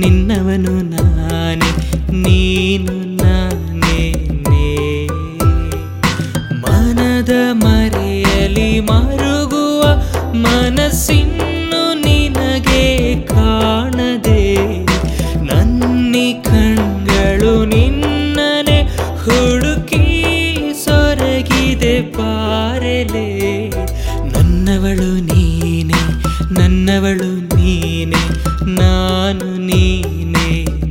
ನಿನ್ನವನು ನಾನೇ ನೀನು ನಾನೇನೇ ಮನದ ಮರೆಯಲಿ ಮರುಗುವ ಮನಸ್ಸಿನ್ನು ನಿನಗೆ ಕಾಣದೆ ನನ್ನಿ ಕಣ್ಗಳು ನಿನ್ನನೆ ಹುಡುಕಿ ಸೊರಗಿದೆ ಪಾರೆಲೆ ನನ್ನವಳು ನೀನೆ ನನ್ನವಳು ನೀನೆ ನಾನು ನೀನೇ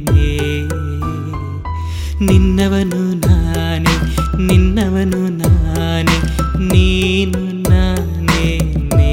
ನಿನ್ನವನು ನಾನೇ ನಿನ್ನವನು ನಾನೇ ನೀನು ನಾನೇನೇ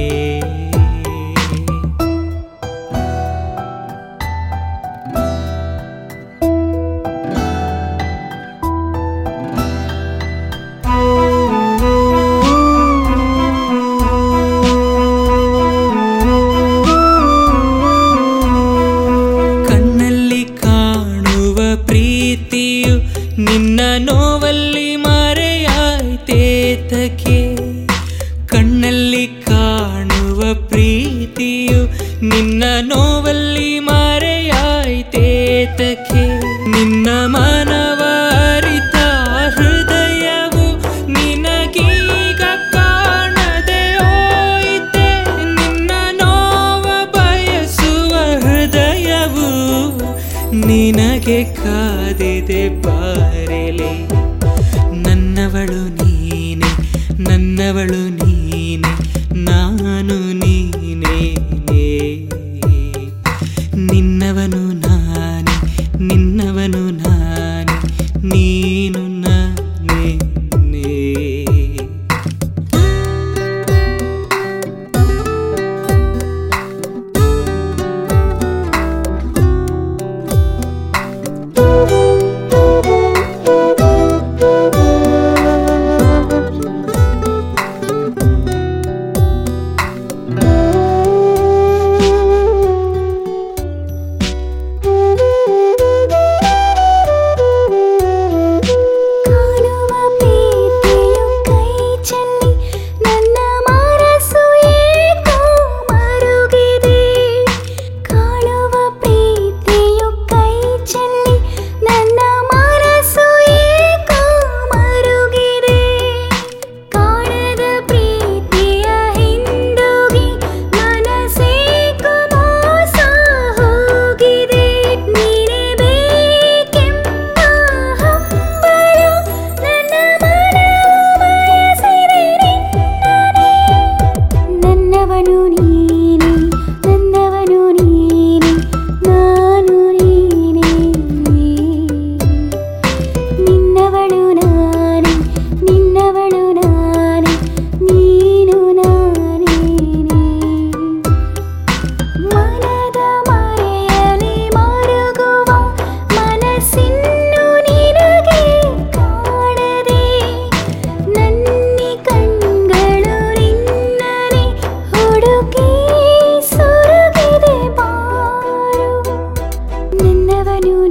ಕಣ್ಣಲ್ಲಿ ಕಾಣುವ ಪ್ರೀತಿಯು ನಿನ್ನ ನೋವಲ್ಲಿ ಮರೆಯಾಯ್ತೇತಕ್ಕೆ ಕಣ್ಣಲ್ಲಿ ಕಾಣುವ ಪ್ರೀತಿಯು ನಿನ್ನ ನೋವಲ್ಲಿ ಮರೆಯಾಯ್ತೇತಕ್ಕೆ ನಿನ್ನ ಮನವ ಅರಿತ ಹೃದಯವು ನಿನಗೀಗ ಕಾಣದೆ ಹೋಯಿತೆ ನಿನ್ನ ನೋವ ಬಯಸುವ ಹೃದಯವು ನಿನಗೆ ಕಾದಿದೆ ಬಾರೆಲೆ ನನ್ನವಳು ನೀನೆ ನನ್ನವಳು ನೀನೆ ನಾನು ನೀನೇ ನಿನ್ನವನು ನಾನೇ ನಿನ್ನವನು ನಾನೇ ನೀನು ನಾನೇ ಕಾಣುವ ಪ್ರೀತಿಯು ಕೈ ಚೆಲ್ಲಿ ನನ್ನ ಮನಸ್ಸು ಏಕೋ ಮರುಗಿದೆ ಕಾಣುವ ಪ್ರೀತಿಯು ಕೈ ಚೆಲ್ಲಿ ನನ್ನ ಮನಸ್ಸು ಏಕೋ ಮರುಗಿದೆ ಕಾಣದ ಪ್ರೀತಿಯ ಹಿಂದೋಗಿ ಮನಸ್ಸೇಕೋ ಮೋಸ ಹೋಗಿದೆ ನೀನೇ ಬೇಕೆಂಬ ಹಂಬಲ ನನ್ನ ಮನವು ಬಯಸಿದೆ ನಿನ್ನನೆ ನನ್ನವನು ನೀನೆ ನನ್ನವನು ನೀನೆ ನಾನು ನೀನೆ ನಿನ್ನವಳು ನಾನೇ ನಿನ್ನವಳು ನಾನೇ ನೀನು ನಾನೇನೆ ಮನದ ಮರೆಯಲಿ ಮರುಗುವ ಮನಸ್ಸಿನ್ನು ನಿನಗೆ ಕಾಣದೆ ನನ್ನಿ ಕಣ್ಗಳು ನಿನ್ನನೆ ಹುಡುಕಿ ಸೊರಗಿದೆ ಬಾರು ನನ್ನವನು